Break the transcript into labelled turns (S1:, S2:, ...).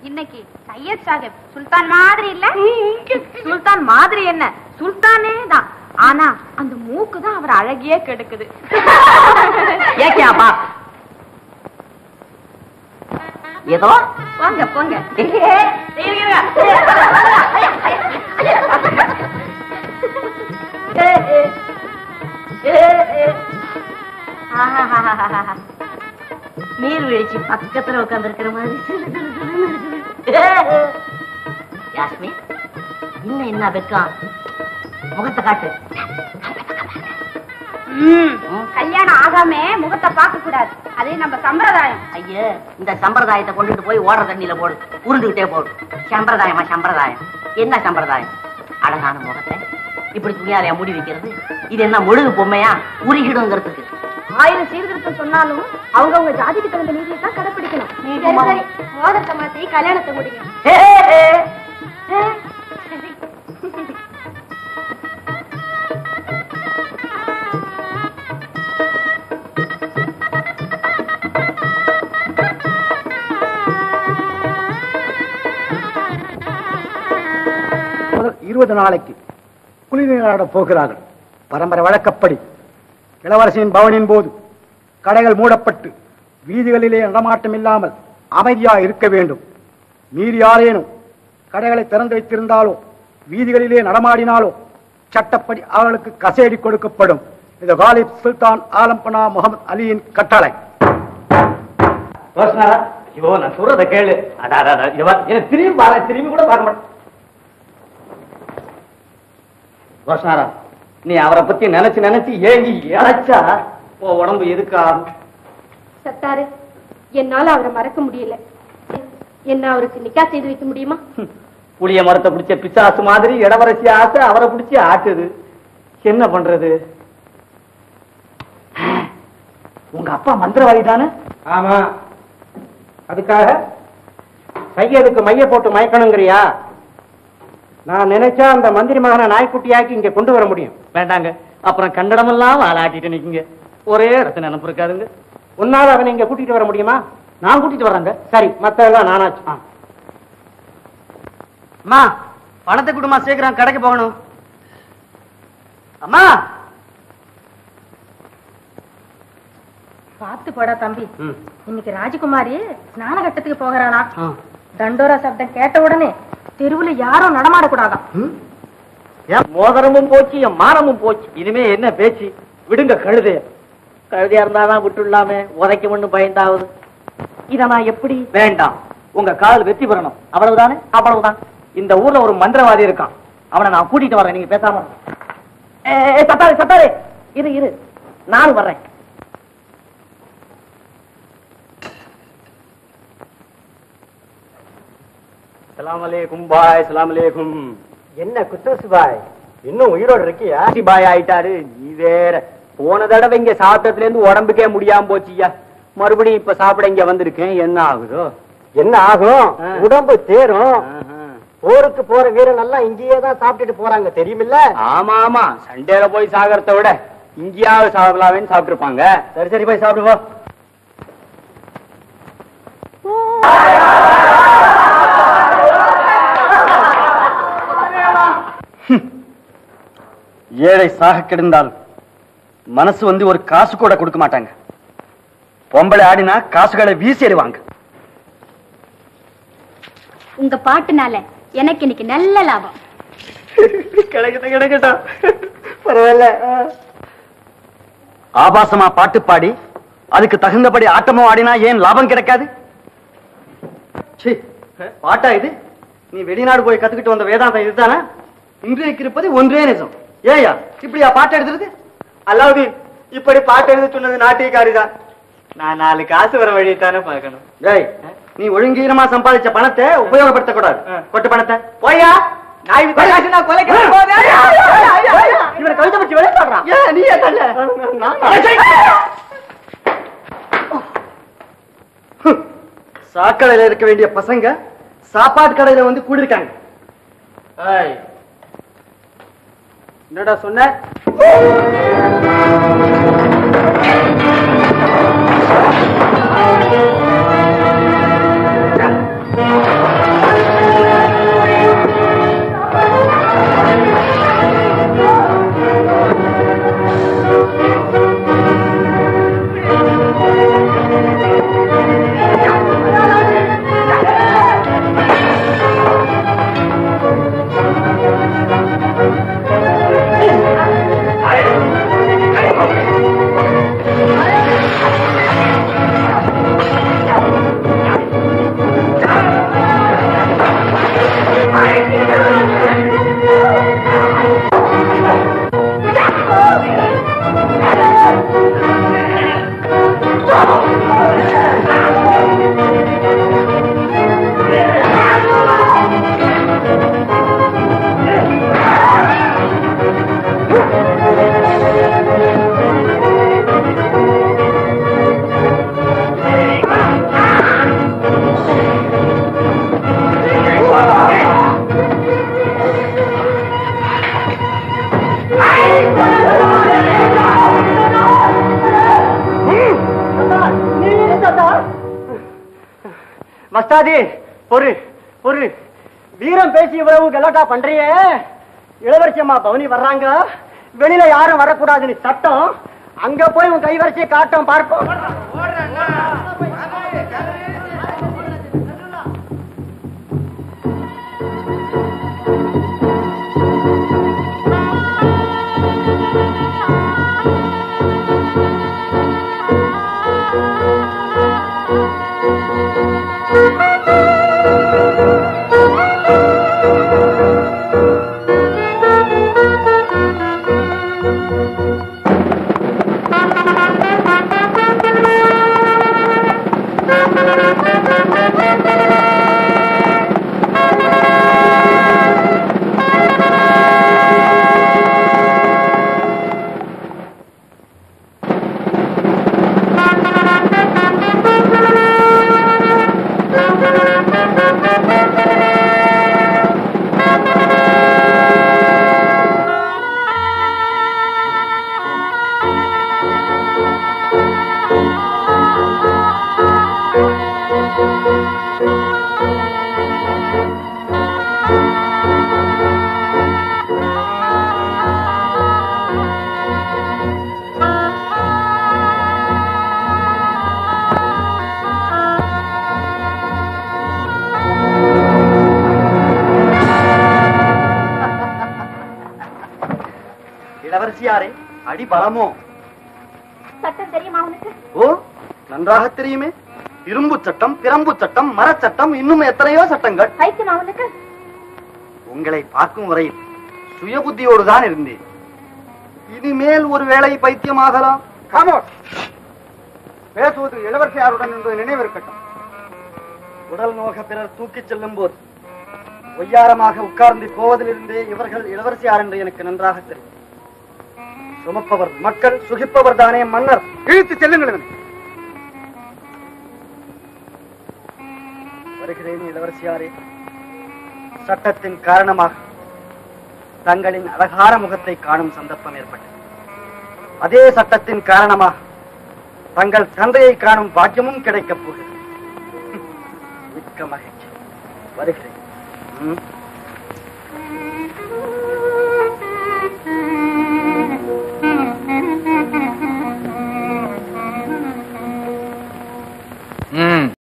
S1: இன்னைக்கு சையத் சாஹிப் சுல்தான் மாதிரி இல்ல சுல்தான் மாதிரி என்ன சுல்தானே தான் ஆனா அந்த மூக்கு தான் அவர் அழகியே கெடுக்குது
S2: ஏக்கியாப்பா ஏதோ
S1: போங்க போங்க
S2: நீர் வீழ்ச்சி பக்கத்துல உட்கார்ந்து இருக்கிற மாதிரி யாஸ்மி இன்னும் என்ன வெக்கம் முகத்தை காட்டு
S1: ம், கல்யாணம் ஆகாம முகத்தை பார்க்க கூடாது அது நம்ம சம்பிரதாயம்
S2: ஐயே இந்த சம்பிரதாயத்தை கொண்டுட்டு போய் ஓடுற தண்ணியில போடு உருண்டுகிட்டே போடு சம்பிரதாயமா சம்பிரதாயம் என்ன சம்பிரதாயம் அழகான முகத்தை இப்படி துணியாலையா மூடி வைக்கிறது இது என்ன முழுகு பொம்மையா உருகிடுங்கிறதுக்கு
S1: ஆயிரம் சீர்திருத்தம் சொன்னாலும் அவங்கவுங்க ஜாதிக்கு தகுந்த நீதியை தான் கடைப்பிடிக்கணும் சரி சரி மோதத்தை மாத்தி கல்யாணத்தை முடிங்க
S2: ஹே, ஹே, ஹே.
S3: முதல் இருபது நாளைக்கு குளிநீராட போகிறார்கள் பரம்பரை வழக்கப்படி இளவரசியின் பவனின் போது கடைகள் மூடப்பட்டு வீதிகளிலே நடமாட்டம் இல்லாமல் அமைதியா இருக்க வேண்டும் மீறி யாரேனும் கடைகளை திறந்து வைத்திருந்தாலோ வீதிகளிலே நடமாடினாலோ சட்டப்படி அவர்களுக்கு கசேடி கொடுக்கப்படும் இது காலிப் சுல்தான் ஆலம்பனா முகமது அலியின் கட்டளை
S4: ரோஷனாரா ஐயோ நான் சொல்றத கேளு அடா அடா, அடா, இங்க வா. என்ன திரும்பி பாரு திரும்பி கூட பார்க்க மாட்டேன் ரோஷனாரா நீ அவரை பத்தி நினைச்சு நினைச்சு ஏங்கி இழைச்சா உன் உடம்பு எதுக்கா
S1: சத்தாரு என்னால அவரை மறக்க முடியல என்ன அவருக்கு நிக்கா செய்து வைக்க முடியுமா
S4: புளிய மரத்தை பிடிச்ச பிசாசு மாதிரி இடவரசி ஆசை அவரை பிடிச்சி ஆட்டுது என்ன பண்றது உங்க அப்பா மந்திரவாதி தானே
S5: ஆமா அதுக்காக சையதுக்கு மைய போட்டு மயக்கணுங்கிறியா நான் நினைச்சா அந்த மந்திரி மகனை நாய்க்குட்டியாக்கி இங்க கொண்டு வர முடியும்
S4: வேண்டாங்க அப்புறம் கண்டடமெல்லாம் ஆளாட்டிட்டு நிக்குங்க ஒரே இடத்த நினப்பு இருக்காதுங்க
S5: உன்னால அவனை இங்க கூட்டிட்டு வர முடியுமா
S4: நான் கூட்டிட்டு வர்றேங்க
S5: சரி மத்ததெல்லாம் நானாச்சு ஆ.
S4: அம்மா பணத்தை கொடுமா சீக்கிரம் கடைக்கு போகணும் அம்மா
S1: பார்த்து போடா தம்பி
S4: ம்.
S1: இன்னைக்கு ராஜகுமாரி ஸ்நான கட்டத்துக்கு போகிறானா
S4: ஆ.
S1: தண்டோரா சப்தம் கேட்ட உடனே தெருவுல யாரும் நடமாடக்கூடாதாம்
S4: என் மோதிரமும் போச்சு என் மானமும் போச்சு இனிமே என்ன பேச்சு விடுங்க கழுதைய கழுதையா இருந்தாதான் விட்டுடலாமே உதைக்க பயந்தாவது இத நான் எப்படி வேண்டாம் உங்க கால் வெற்றி பெறணும் அவ்வளவுதானே அவ்வளவுதான் இந்த ஊர்ல ஒரு மந்திரவாதி இருக்கான் அவனை நான் கூட்டிட்டு வரேன் நீங்க பேசாம இருங்க. ஏ, ஏ, சத்தாரே சத்தாரே இரு இரு நானும் வர்றேன் சலாம் அலைக்கும் பாய் சலாம் அலைக்கும்
S5: என்ன குத்தூசு பாய் இன்னும் உயிரோடு இருக்கியா
S4: பாய் ஆயிட்டாரு நீ வேற போன தடவை இங்க சாப்பிட்டதுல இருந்து உடம்புக்கே முடியாம போச்சுயா மறுபடியும் இப்ப சாப்பிட இங்க வந்திருக்கேன் என்ன ஆகுதோ
S5: என்ன ஆகும்
S4: ஆ.
S5: உடம்பு தேரும்
S4: ஆஹா.
S5: போருக்கு போற வீரன் எல்லாம் இங்கேயே தான் சாப்பிட்டுட்டு போறாங்க தெரியுமில்ல
S4: ஆமா ஆமா சண்டேல போய் சாகறத விட இங்கேயாவது சாப்பிடலாமேன்னு சாப்பிட்டுருப்பாங்க சரி சரி போய் சாப்பிடுவோம் ஏழை சாக கிடந்தாலும் மனசு வந்து ஒரு காசு கூட கொடுக்க மாட்டாங்க பொம்பளை ஆடினா காசுகளை வீசி எறிவாங்க
S1: உங்க பாட்டுனால எனக்கு இன்னைக்கு நல்ல லாபம்
S4: கிடைக்கட்டும் கிடைக்கட்டும் பரவாயில்ல ஆபாசமா பாட்டு பாடி அதுக்கு தகுந்தபடி ஆட்டமும் ஆடினா ஏன் லாபம் கிடைக்காது சீ, பாட்டா இது நீ வெளிநாடு போய் கத்துக்கிட்டு வந்த வேதாந்தம் இதுதானே இன்றைக்கு இருப்பது ஒன்றே நிஜம் ஏயா இப்படியா பாட்டு எழுதுறது அல்லாவுதீன் இப்படி பாட்டு எழுத சொன்னது நாட்டியக்காரி தான் நான் நாலு காசு வர வழியை தானே பார்க்கணும் ஏய் நீ ஒழுங்கீனமா சம்பாதிச்ச பணத்தை உபயோகப்படுத்த கூடாது கொட்டு பணத்தை போயா நாய் வித்த நான் கொலைக்கு இவனை கழுத்தை பற்றி வெளியே சொல்றான் ஏன் நீ சாக்கடையில இருக்க வேண்டிய பசங்க சாப்பாட்டு கடையில வந்து கூடிருக்காங்க என்னடா சொன்ன பத்தாது பொறு பொறு வீரம் பேசி இவ்வளவு கலாட்டா பண்றியே இளவரசி அம்மா பவனி வர்றாங்க வெளியில யாரும் வரக்கூடாதுன்னு சட்டம் அங்க போய் உன் கைவரிசையை காட்டும் பார்ப்போம் இளவரசியாரே அடி பலமோ
S1: சட்டம் தெரியுமா உனக்கு
S4: ஓ நன்றாக தெரியுமே இரும்பு சட்டம் பிரம்பு சட்டம் மரச்சட்டம் இன்னும் எத்தனையோ சட்டங்கள்
S1: பைத்தியமா உனக்கு
S4: உங்களை பார்க்கும் வரையில் சுய புத்தியோடு தான் இருந்தேன் இனிமேல் ஒரு வேளை பைத்தியமாகலாம் பேசுவது இளவரசியாருடன் என்பது நினைவிருக்கட்டும் உடல் நோக பிறர் தூக்கிச் செல்லும் போது ஒய்யாரமாக உட்கார்ந்து போவதிலிருந்தே இவர்கள் இளவரசியார் என்று எனக்கு நன்றாக தெரியும் சுமப்பவர் மக்கள் சுகிப்பவர் தானே மன்னர் இழுத்து செல்லுங்கள் இவனை. வருகிறேன் இளவரசியாரே சட்டத்தின் காரணமாக தங்களின் அழகான முகத்தை காணும் சந்தர்ப்பம் ஏற்பட்டது அதே சட்டத்தின் காரணமாக தங்கள் தந்தையை காணும் பாக்கியமும் கிடைக்கப் போகிறது மிக்க மகிழ்ச்சி வருகிறேன் ம்.